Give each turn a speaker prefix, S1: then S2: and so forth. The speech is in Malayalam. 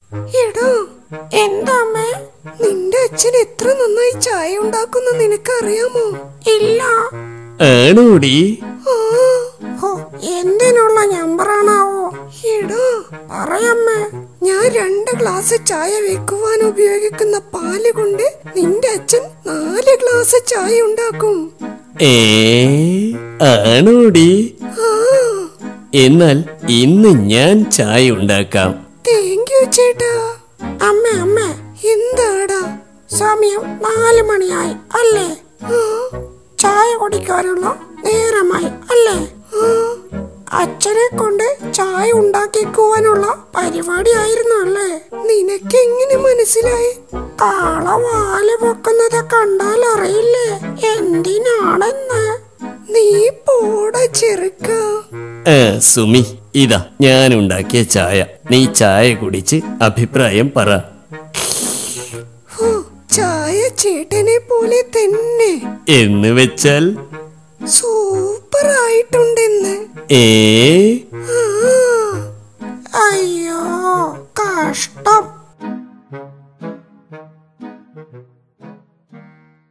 S1: എടാ എന്താ അമ്മേ നിന്റെ അച്ഛൻ എത്ര നന്നായി ചായ ഉണ്ടാക്കുന്ന നിനക്കറിയാമോ ഇല്ല
S2: ആണോടി
S1: ആ, ഹോ, എന്തിനുള്ള നമ്പറാണാവോ എടാ പറയമ്മേ ഞാൻ രണ്ട് ഗ്ലാസ് ചായ വെക്കുവാൻ ഉപയോഗിക്കുന്ന പാല് കൊണ്ട് നിന്റെ അച്ഛൻ നാല് ഗ്ലാസ് ചായ ഉണ്ടാക്കും
S2: ഏ ആണോടി
S1: ആ
S2: എന്നാൽ ഇന്ന് ഞാൻ ചായ ഉണ്ടാക്കാം
S1: താങ്ക് യു ചേട്ടാ അമ്മ അമ്മ എന്താടാ സമയം നാല് മണിയായി അല്ലേ ആ, ചായ കുടിക്കാനുള്ള നേരമായി അല്ലേ ആ, അച്ഛനെ കൊണ്ട് ചായ ഉണ്ടാക്കിക്കുവാനുള്ള പരിപാടിയായിരുന്നു അല്ലേ നിനക്ക് എങ്ങനെ മനസ്സിലായി കാള വാല് പൊക്കുന്നത് കണ്ടാൽ അറിയില്ലേ എന്തിനാണെന്ന് നീ പോട ചെറുക്ക
S2: ആ സുമി ഇതാ ഞാൻ ഉണ്ടാക്കിയ ചായ നീ ചായ കുടിച്ച് അഭിപ്രായം പറ
S1: ഹോ, ചായ ചേട്ടനെ പോലെ തന്നെ
S2: എന്ന് വെച്ചാൽ
S1: സൂപ്പർ ആയിട്ടുണ്ടെന്ന്
S2: ഏ
S1: ആ. അയ്യോ കഷ്ടം